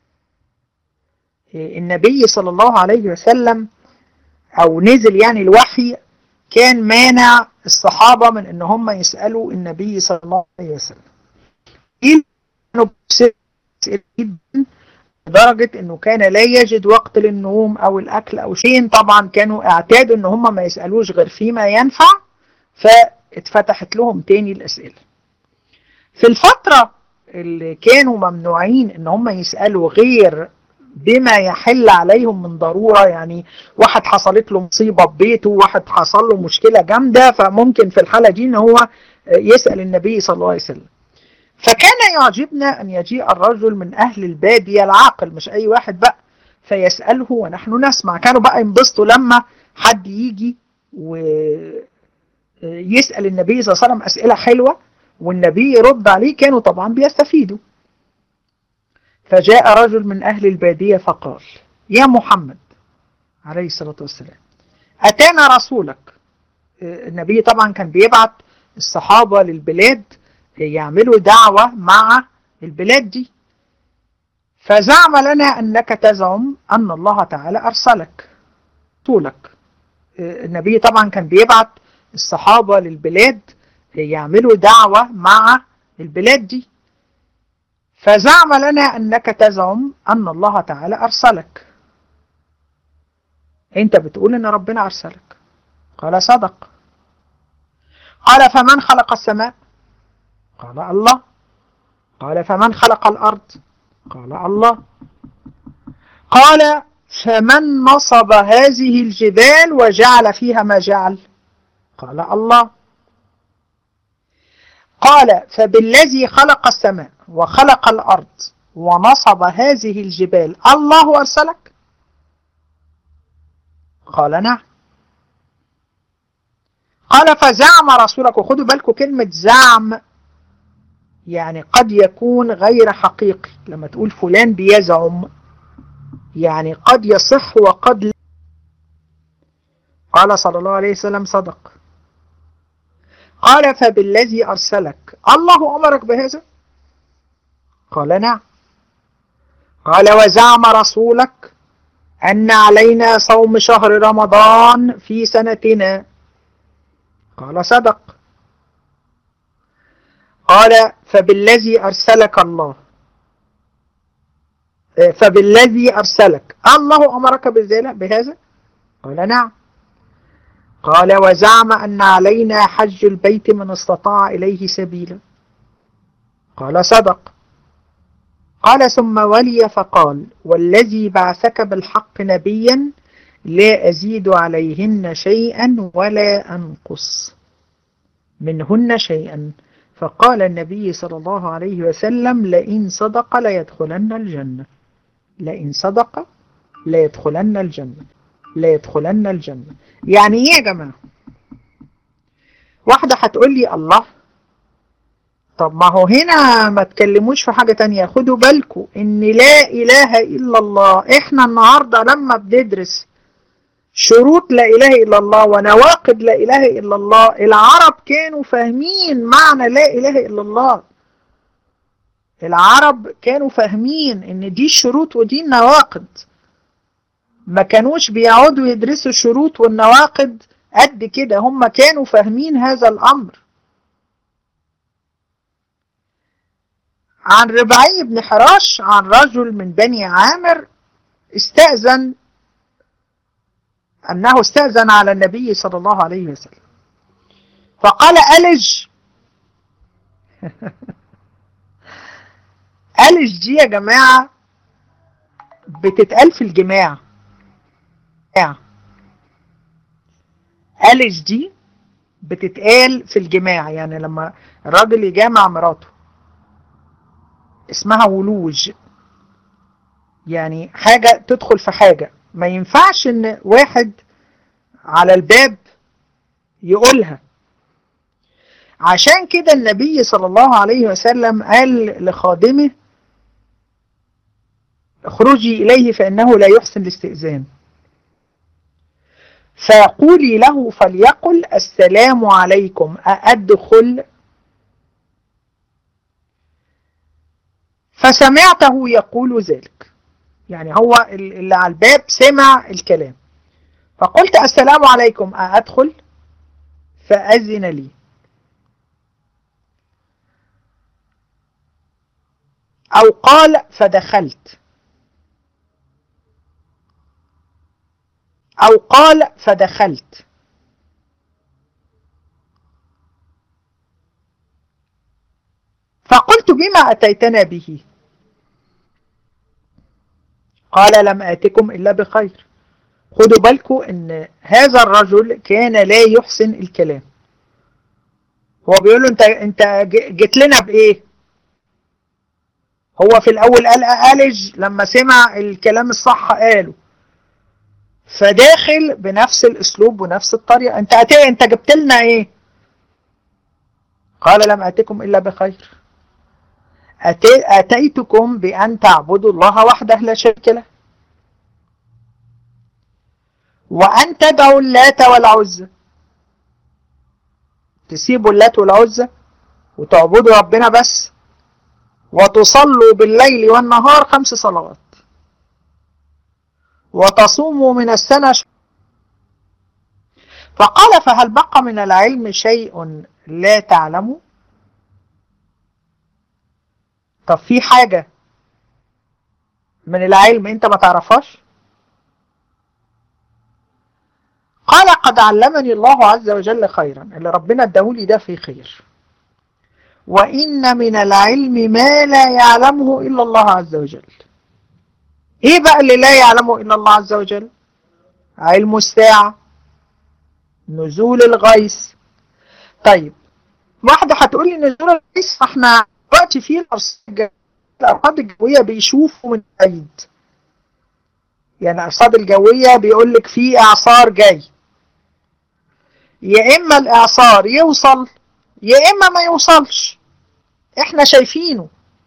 النبي صلى الله عليه وسلم أو نزل يعني الوحي كان مانع الصحابة من ان هم يسألوا النبي صلى الله عليه وسلم لدرجة انه كان لا يجد وقت للنوم او الاكل او شيء طبعا كانوا اعتادوا ان هم ما يسألوش غير فيما ينفع فاتفتحت لهم تاني الاسئلة في الفترة اللي كانوا ممنوعين ان هم يسألوا غير بما يحل عليهم من ضرورة يعني واحد حصلت له مصيبة ببيته واحد حصل له مشكلة جامدة فممكن في الحالة دي ان هو يسأل النبي صلى الله عليه وسلم فكان يعجبنا ان يجيء الرجل من اهل البادية العاقل مش اي واحد بقى فيسأله ونحن نسمع كانوا بقى ينبسطوا لما حد يجي ويسأل النبي صلى الله عليه وسلم اسئلة حلوة والنبي يرد عليه كانوا طبعا بيستفيدوا فجاء رجل من أهل البادية فقال يا محمد عليه الصلاة والسلام أتانا رسولك النبي طبعا كان بيبعت الصحابة للبلاد يعملوا دعوة مع البلاد دي فزعم لنا أنك تزعم أن الله تعالى أرسلك رسولك النبي طبعا كان بيبعت الصحابة للبلاد يعملوا دعوة مع البلاد دي فزعم لنا أنك تزعم أن الله تعالى أرسلك أنت بتقول أن ربنا أرسلك قال صدق قال فمن خلق السماء قال الله قال فمن خلق الأرض قال الله قال فمن نصب هذه الجبال وجعل فيها ما جعل قال الله قال فبالذي خلق السماء وخلق الأرض ونصب هذه الجبال الله أرسلك قال نعم قال فزعم رسولك وخدوا بالكم كلمة زعم يعني قد يكون غير حقيقي لما تقول فلان بيزعم يعني قد يصح وقد لا قال صلى الله عليه وسلم صدق قال فبالذي أرسلك الله أمرك بهذا قال نعم قال وزعم رسولك أن علينا صوم شهر رمضان في سنتنا قال صدق قال فبالذي أرسلك الله فبالذي أرسلك الله أمرك بهذا قال نعم قال وزعم أن علينا حج البيت من استطاع إليه سبيلا قال صدق قال ثم ولي فقال والذي بعثك بالحق نبيا لا أزيد عليهن شيئا ولا أنقص منهن شيئا فقال النبي صلى الله عليه وسلم لئن صدق ليدخلن الجنة لئن صدق ليدخلن الجنة ليدخلن الجنة يعني ايه يا جماعة واحدة هتقول لي الله طب ما هو هنا ما تكلموش في حاجة تانية خدوا بالكم ان لا اله الا الله احنا النهاردة لما بندرس شروط لا إله إلا الله ونواقض لا إله إلا الله العرب كانوا فاهمين معنى لا إله إلا الله العرب كانوا فاهمين ان دي الشروط ودي النواقض ما كانوش بيقعدوا يدرسوا الشروط والنواقض قد كده هم كانوا فاهمين هذا الأمر عن ربعي بن حراش عن رجل من بني عامر استأذن أنه استأذن على النبي صلى الله عليه وسلم فقال ألج ألج دي يا جماعة بتتقال في الجماع ألج دي بتتقال في الجماع يعني لما الراجل يجامع مراته اسمها ولوج يعني حاجة تدخل في حاجة ما ينفعش ان واحد على الباب يقولها عشان كده النبي صلى الله عليه وسلم قال لخادمه اخرجي إليه فإنه لا يحسن الاستئذان فقولي له فليقل السلام عليكم أأدخل فسمعته يقول ذلك يعني هو اللي على الباب سمع الكلام فقلت السلام عليكم أأدخل فأذن لي أو قال فدخلت أو قال فدخلت فقلت بما أتيتنا به قال لم آتكم إلا بخير خدوا بالكم ان هذا الرجل كان لا يحسن الكلام هو بيقول له انت انت جيت لنا بايه هو في الاول قال ألج لما سمع الكلام الصح قاله فداخل بنفس الاسلوب ونفس الطريقه انت أتي انت جبت لنا ايه قال لم اتكم الا بخير أتي اتيتكم بان تعبدوا الله وحده لا شريك له وان تدعوا اللات والعزى تسيبوا اللات والعزى وتعبدوا ربنا بس وتصلوا بالليل والنهار خمس صلوات وتصوموا من السنة فقال فهل بقى من العلم شيء لا تعلمه طب في حاجة من العلم انت ما تعرفهاش قال قد علمني الله عز وجل خيرا اللي ربنا اداهولي ده في خير وإن من العلم ما لا يعلمه إلا الله عز وجل ايه بقى اللي لا يعلمه الا الله عز وجل علم الساعة نزول الغيث طيب واحدة هتقول لي نزول الغيث احنا دلوقتي في الارصاد الجوية بيشوفوا من بعيد يعني الارصاد الجوية بيقول لك في اعصار جاي يا اما الاعصار يوصل يا اما ما يوصلش احنا شايفينه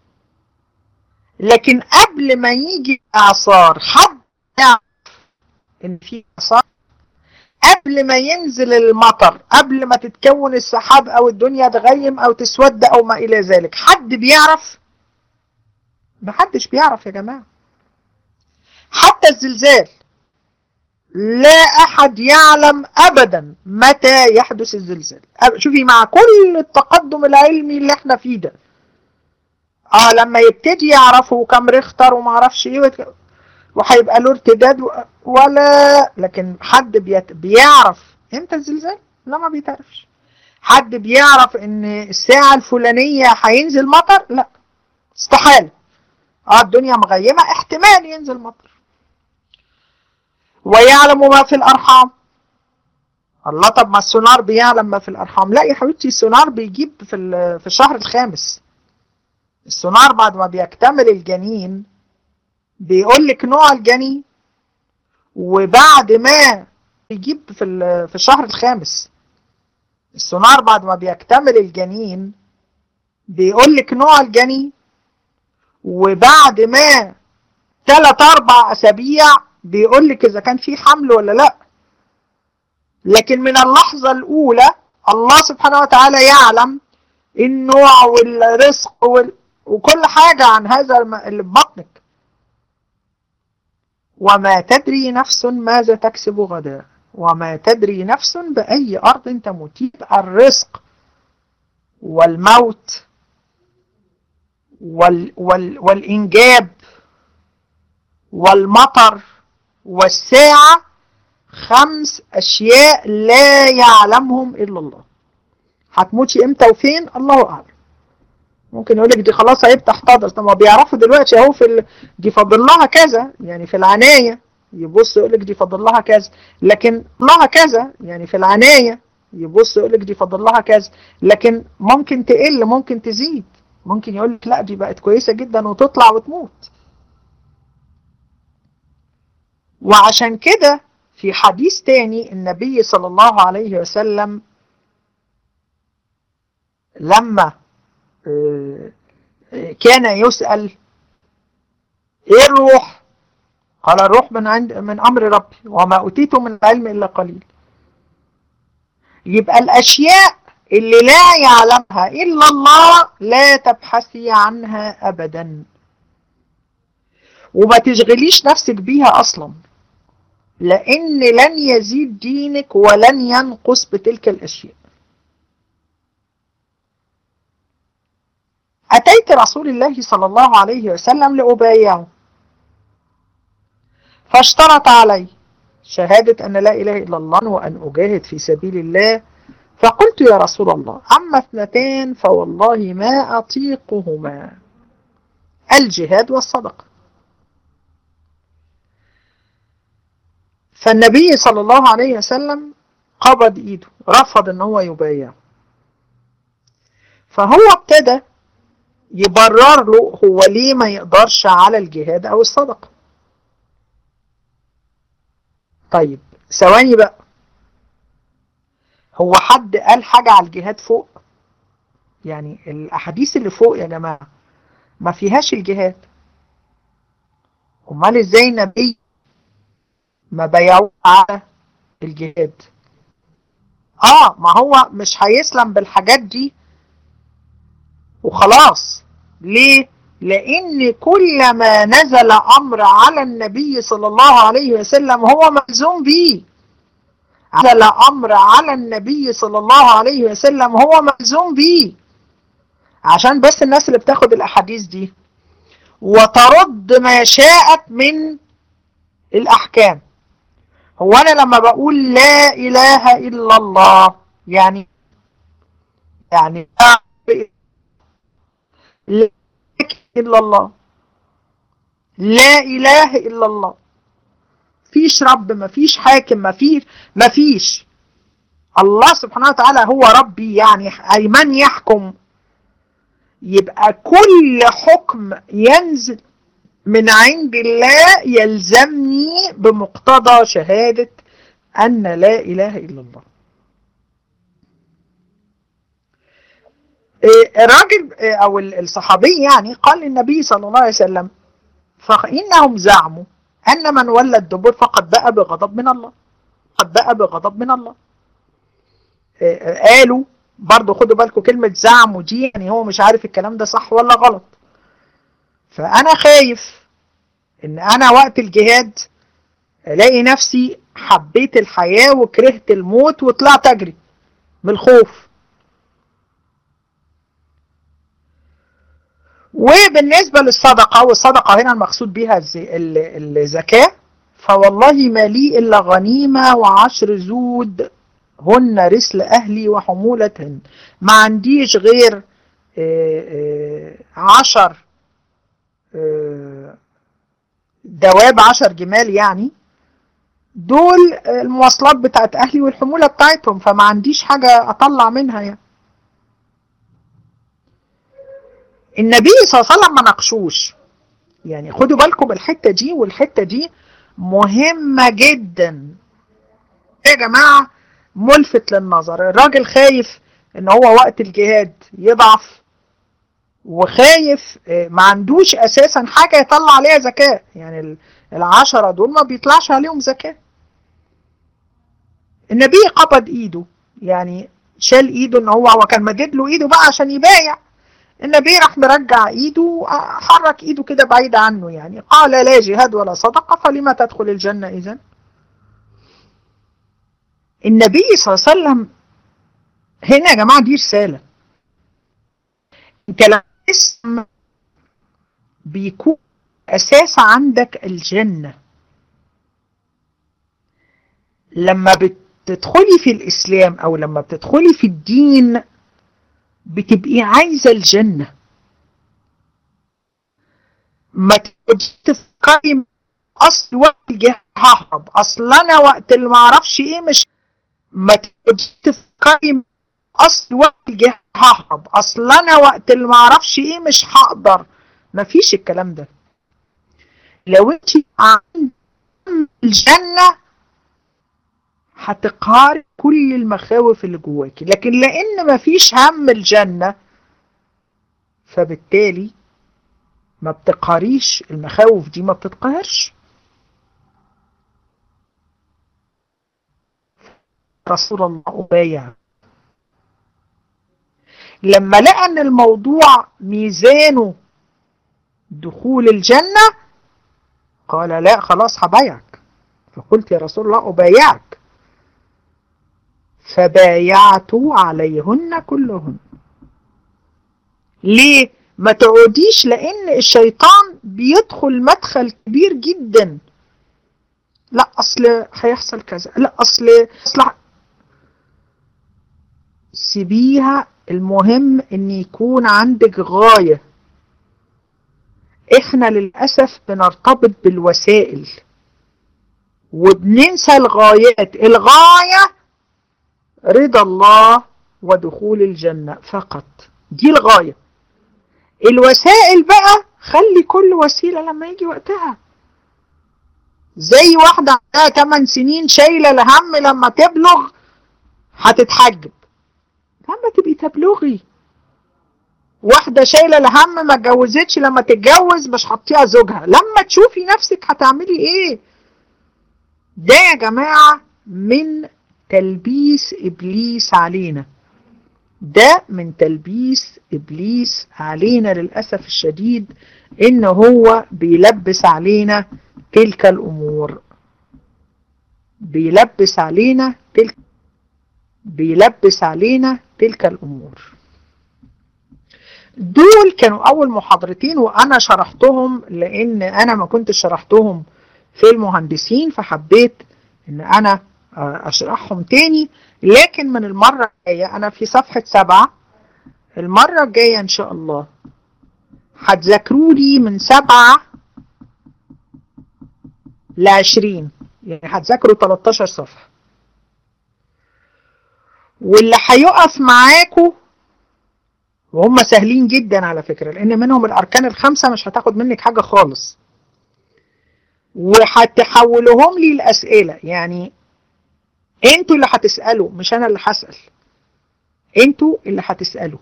لكن قبل ما يجي اعصار حد يعرف ان في اعصار قبل ما ينزل المطر قبل ما تتكون السحاب او الدنيا تغيم او تسود او ما الى ذلك حد بيعرف محدش بيعرف يا جماعة حتى الزلزال لا احد يعلم ابدا متى يحدث الزلزال شوفي مع كل التقدم العلمي اللي احنا فيه ده اه لما يبتدي يعرفوا كم ريختر وما اعرفش ايه وهيبقى له ارتداد ولا لكن حد بيت... بيعرف امتى الزلزال لا ما بيتعرفش حد بيعرف ان الساعة الفلانية هينزل مطر لا استحالة اه الدنيا مغيمة احتمال ينزل مطر ويعلم ما في الارحام الله طب ما السونار بيعلم ما في الارحام لا يا حبيبتي السونار بيجيب في في الشهر الخامس السونار بعد ما بيكتمل الجنين بيقول لك نوع الجنين وبعد ما يجيب في في الشهر الخامس السونار بعد ما بيكتمل الجنين بيقول لك نوع الجنين وبعد ما ثلاث اربع اسابيع بيقول لك اذا كان في حمل ولا لا لكن من اللحظة الأولى الله سبحانه وتعالى يعلم النوع والرزق وال... وكل حاجة عن هذا اللي في بطنك وما تدري نفس ماذا تكسب غدا وما تدري نفس بأي أرض تموت يبقى الرزق والموت وال وال والإنجاب والمطر والساعة خمس أشياء لا يعلمهم إلا الله هتموتي إمتى وفين الله أعلم ممكن يقول لك دي خلاص هيفتح تحتضر طب ما بيعرفوا دلوقتي اهو في ال... دي فاضل لها كذا يعني في العنايه يبص يقول لك دي فاضل لها كذا لكن لها كذا يعني في العنايه يبص يقول لك دي فاضل لها كذا لكن ممكن تقل ممكن تزيد ممكن يقول لك لا دي بقت كويسه جدا وتطلع وتموت وعشان كده في حديث تاني النبي صلى الله عليه وسلم لما كان يسأل ايه الروح قال الروح من عند من امر ربي وما اوتيت من العلم الا قليل يبقى الاشياء اللي لا يعلمها الا الله لا تبحثي عنها ابدا وما تشغليش نفسك بيها اصلا لان لن يزيد دينك ولن ينقص بتلك الاشياء أتيت رسول الله صلى الله عليه وسلم لأبايعه فاشترط علي شهادة أن لا إله إلا الله وأن أجاهد في سبيل الله فقلت يا رسول الله أما اثنتان فوالله ما أطيقهما الجهاد والصدقة فالنبي صلى الله عليه وسلم قبض إيده رفض أن هو يبايعه فهو ابتدى يبرر له هو ليه ما يقدرش على الجهاد او الصدقة طيب ثواني بقى هو حد قال حاجة على الجهاد فوق يعني الاحاديث اللي فوق يا جماعة ما فيهاش الجهاد امال ازاي النبي ما بيعوه على الجهاد اه ما هو مش هيسلم بالحاجات دي وخلاص ليه لان كل ما نزل امر على النبي صلى الله عليه وسلم هو ملزوم به نزل امر على النبي صلى الله عليه وسلم هو ملزوم به عشان بس الناس اللي بتاخد الاحاديث دي وترد ما شاءت من الاحكام هو انا لما بقول لا اله الا الله يعني يعني لا إلا الله لا إله إلا الله فيش رب ما فيش حاكم ما فيش ما فيش الله سبحانه وتعالى هو ربي يعني أي من يحكم يبقى كل حكم ينزل من عند الله يلزمني بمقتضى شهادة أن لا إله إلا الله الراجل او الصحابي يعني قال للنبي صلى الله عليه وسلم فإنهم زعموا أن من ولى الدبر فقد بقى بغضب من الله قد بقى بغضب من الله قالوا برضو خدوا بالكم كلمة زعموا دي يعني هو مش عارف الكلام ده صح ولا غلط فأنا خايف إن أنا وقت الجهاد ألاقي نفسي حبيت الحياة وكرهت الموت وطلعت أجري من الخوف وبالنسبة للصدقة والصدقة هنا المقصود بها الزكاة فوالله ما لي إلا غنيمة وعشر زود هن رسل أهلي وحمولتهن ما عنديش غير عشر دواب عشر جمال يعني دول المواصلات بتاعت أهلي والحمولة بتاعتهم فما عنديش حاجة أطلع منها يعني النبي صلى الله عليه وسلم ما ناقشوش يعني خدوا بالكم الحته دي والحته دي مهمه جدا يا جماعه ملفت للنظر الراجل خايف ان هو وقت الجهاد يضعف وخايف ما عندوش اساسا حاجه يطلع عليها زكاه يعني العشرة دول ما بيطلعش عليهم زكاه النبي قبض ايده يعني شال ايده ان هو هو كان مدد له ايده بقى عشان يبايع النبي راح مرجع ايده حرك ايده كده بعيد عنه يعني قال لا جهاد ولا صدقة فلما تدخل الجنة اذا النبي صلى الله عليه وسلم هنا يا جماعة دي رسالة انت لما بيكون اساس عندك الجنة لما بتدخلي في الاسلام او لما بتدخلي في الدين بتبقي عايزة الجنة ما تقعديش تفكري اصل وقت الجهاد ههرب اصل انا وقت اللي معرفش ايه مش ما تقعديش تفكري اصل وقت الجهاد ههرب اصل انا وقت اللي معرفش ايه مش هقدر مفيش الكلام ده لو انت عند الجنة هتقهري كل المخاوف اللي جواكي لكن لان مفيش هم الجنة فبالتالي ما بتقهريش المخاوف دي ما بتتقهرش رسول الله أبايع لما لقى ان الموضوع ميزانه دخول الجنة قال لا خلاص هبايعك فقلت يا رسول الله أبايعك فبايعت عليهن كلهن ليه ما تقعديش لان الشيطان بيدخل مدخل كبير جدا لا اصل هيحصل كذا لا اصل اصل سيبيها المهم ان يكون عندك غاية احنا للأسف بنرتبط بالوسائل وبننسى الغايات الغاية رضا الله ودخول الجنة فقط دي الغاية الوسائل بقى خلي كل وسيلة لما يجي وقتها زي واحدة عندها 8 سنين شايلة الهم لما تبلغ هتتحجب لما تبقي تبلغي واحدة شايلة الهم ما اتجوزتش لما تتجوز مش هتطيع زوجها لما تشوفي نفسك هتعملي ايه ده يا جماعة من تلبيس ابليس علينا ده من تلبيس ابليس علينا للأسف الشديد ان هو بيلبس علينا تلك الامور بيلبس علينا تلك بيلبس علينا تلك الامور دول كانوا اول محاضرتين وانا شرحتهم لان انا ما كنت شرحتهم في المهندسين فحبيت ان انا اشرحهم تاني لكن من المرة الجاية انا في صفحة سبعة المرة الجاية ان شاء الله هتذاكروا لي من سبعة لعشرين يعني هتذاكروا 13 صفحة واللي هيقف معاكوا وهم سهلين جدا على فكرة لان منهم الاركان الخمسة مش هتاخد منك حاجة خالص وهتحولهم لي الاسئلة يعني انتوا اللي هتسألوا مش انا اللي هسأل انتوا اللي هتسألوا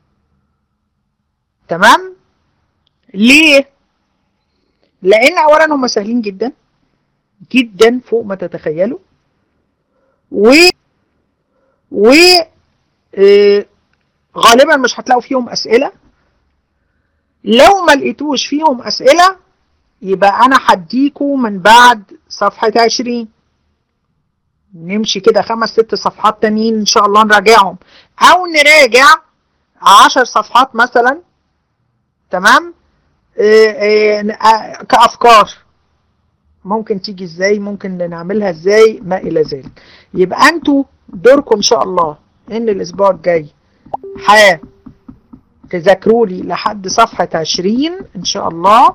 تمام ليه لان اولا هم سهلين جدا جدا فوق ما تتخيلوا و و اه غالبا مش هتلاقوا فيهم اسئلة لو ما لقيتوش فيهم اسئلة يبقى انا هديكوا من بعد صفحة عشرين نمشي كده خمس ست صفحات تانيين ان شاء الله نراجعهم او نراجع عشر صفحات مثلا تمام اه اه كافكار ممكن تيجي ازاي ممكن نعملها ازاي ما الى ذلك يبقى انتوا دوركم ان شاء الله ان الاسبوع الجاي ح تذاكروا لي لحد صفحة 20 ان شاء الله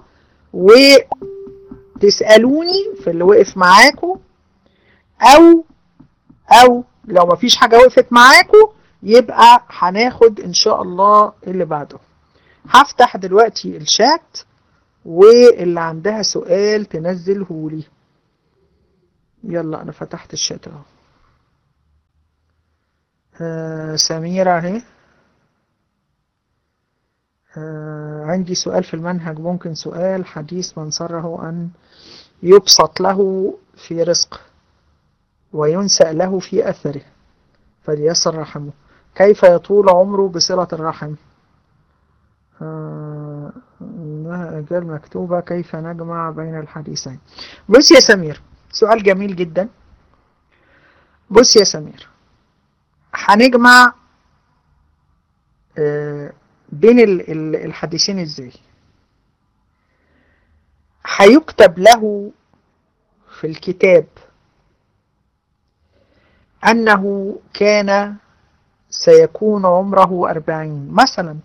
وتسألوني في اللي وقف معاكم او او لو ما فيش حاجة وقفت معاكم يبقى هناخد ان شاء الله اللي بعده هفتح دلوقتي الشات واللي عندها سؤال تنزله لي يلا انا فتحت الشات اهو آه سميرة اهي آه عندي سؤال في المنهج ممكن سؤال حديث من سره أن يبسط له في رزق وينسأ له في أثره فليصل رحمه كيف يطول عمره بصلة الرحم إنها أجال مكتوبة كيف نجمع بين الحديثين بص يا سمير سؤال جميل جدا بص يا سمير هنجمع بين الحديثين ازاي هيكتب له في الكتاب أنه كان سيكون عمره أربعين مثلا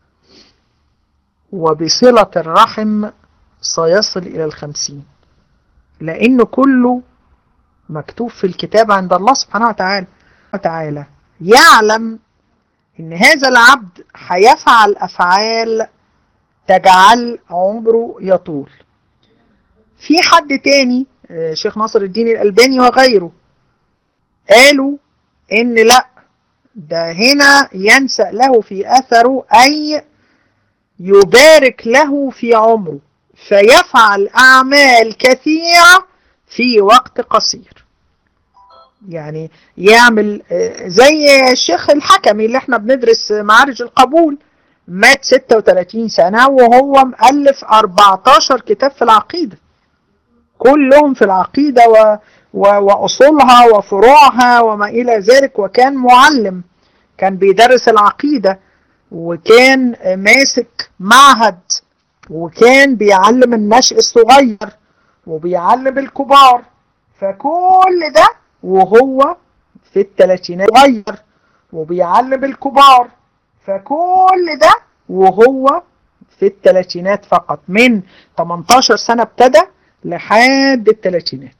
وبصلة الرحم سيصل إلى الخمسين لأنه كله مكتوب في الكتاب عند الله سبحانه وتعالى وتعالى يعلم ان هذا العبد هيفعل افعال تجعل عمره يطول في حد تاني شيخ ناصر الدين الألباني وغيره قالوا ان لا ده هنا ينسأ له في أثره أي يبارك له في عمره فيفعل أعمال كثيرة في وقت قصير يعني يعمل زي الشيخ الحكمي اللي احنا بندرس معارج القبول مات 36 سنة وهو مؤلف 14 كتاب في العقيدة كلهم في العقيدة و وأصولها وفروعها وما إلى ذلك وكان معلم كان بيدرس العقيدة وكان ماسك معهد وكان بيعلم النشء الصغير وبيعلم الكبار فكل ده وهو في الثلاثينات صغير وبيعلم الكبار فكل ده وهو في الثلاثينات فقط من 18 سنة ابتدى لحد الثلاثينات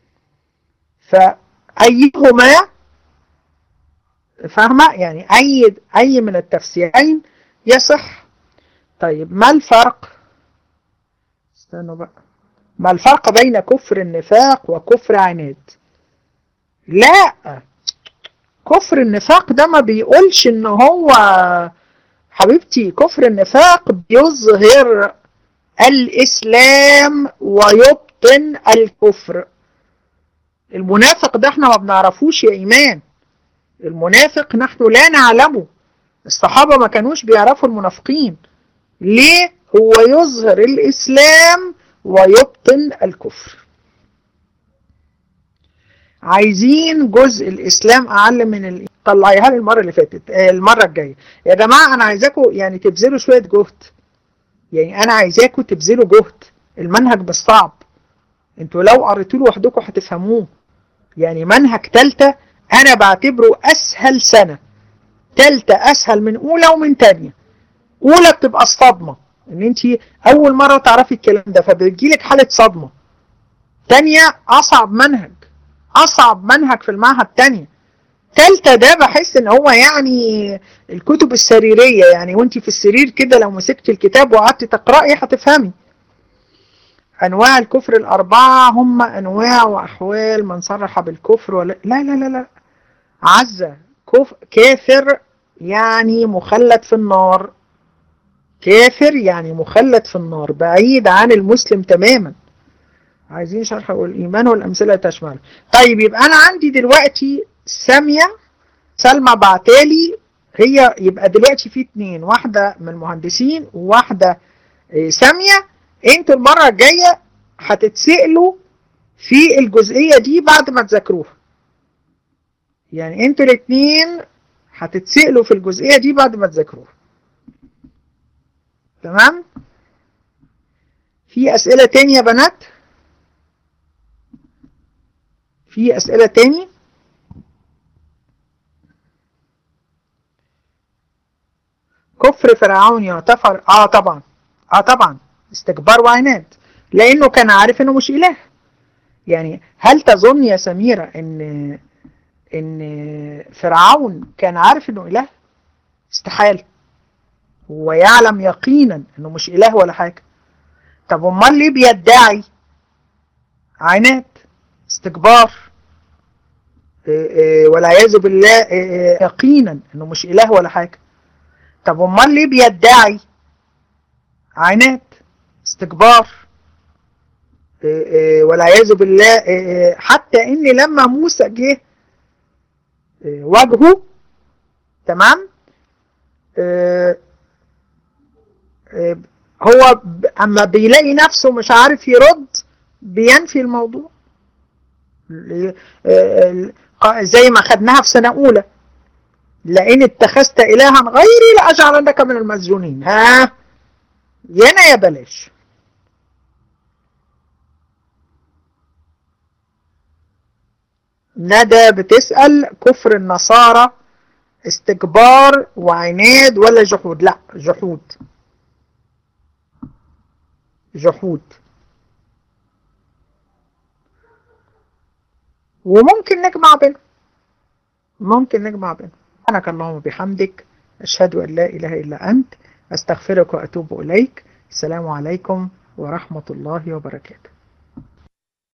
فأيهما فاهمة يعني أي أي من التفسيرين يصح طيب ما الفرق استنوا بقى ما الفرق بين كفر النفاق وكفر عناد لا كفر النفاق ده ما بيقولش ان هو حبيبتي كفر النفاق بيظهر الاسلام ويبطن الكفر المنافق ده احنا ما بنعرفوش يا ايمان المنافق نحن لا نعلمه الصحابة ما كانوش بيعرفوا المنافقين ليه هو يظهر الاسلام ويبطن الكفر عايزين جزء الاسلام اقل من ال... طلعيها لي المره اللي فاتت المره الجايه يا جماعه انا عايزاكم يعني تبذلوا شويه جهد يعني انا عايزاكم تبذلوا جهد المنهج مش صعب انتوا لو قريتوه لوحدكم هتفهموه يعني منهج تالتة انا بعتبره اسهل سنه تالتة اسهل من اولى ومن تانية اولى بتبقى الصدمه ان انت اول مره تعرفي الكلام ده فبتجيلك حاله صدمه تانية اصعب منهج اصعب منهج في المعهد تانية تالتة ده بحس ان هو يعني الكتب السريرية يعني وانت في السرير كده لو مسكت الكتاب وقعدت تقرأي هتفهمي انواع الكفر الاربعة هم انواع واحوال من صرح بالكفر ولا لا لا لا لا عزة كف... كافر يعني مخلد في النار كافر يعني مخلد في النار بعيد عن المسلم تماما عايزين شرح الإيمان والأمثلة تشمل طيب يبقى أنا عندي دلوقتي سامية سلمى بعتالي هي يبقى دلوقتي في اتنين واحدة من المهندسين وواحدة سامية انتوا المرة الجاية هتتسألوا في الجزئية دي بعد ما تذاكروها يعني انتوا الاتنين هتتسألوا في الجزئية دي بعد ما تذاكروها تمام في أسئلة تانية يا بنات في أسئلة تاني كفر فرعون يعتبر اه طبعا اه طبعا استكبار وعناد لانه كان عارف انه مش اله يعني هل تظن يا سميرة ان ان فرعون كان عارف انه اله استحال ويعلم يقينا انه مش اله ولا حاجة طب امال ليه بيدعي عناد استكبار والعياذ بالله يقينا انه مش اله ولا حاجة طب امال ليه بيدعي عناد استكبار والعياذ بالله حتى ان لما موسى جه واجهه تمام هو اما بيلاقي نفسه مش عارف يرد بينفي الموضوع زي ما خدناها في سنة اولى لئن اتخذت الها غيري لاجعلنك من المسجونين ها يانا يا بلاش ندى بتسأل كفر النصارى استكبار وعناد ولا جحود لا جحود جحود وممكن نجمع بينهم ممكن نجمع بينهم سبحانك اللهم وبحمدك أشهد أن لا إله إلا أنت أستغفرك وأتوب إليك السلام عليكم ورحمة الله وبركاته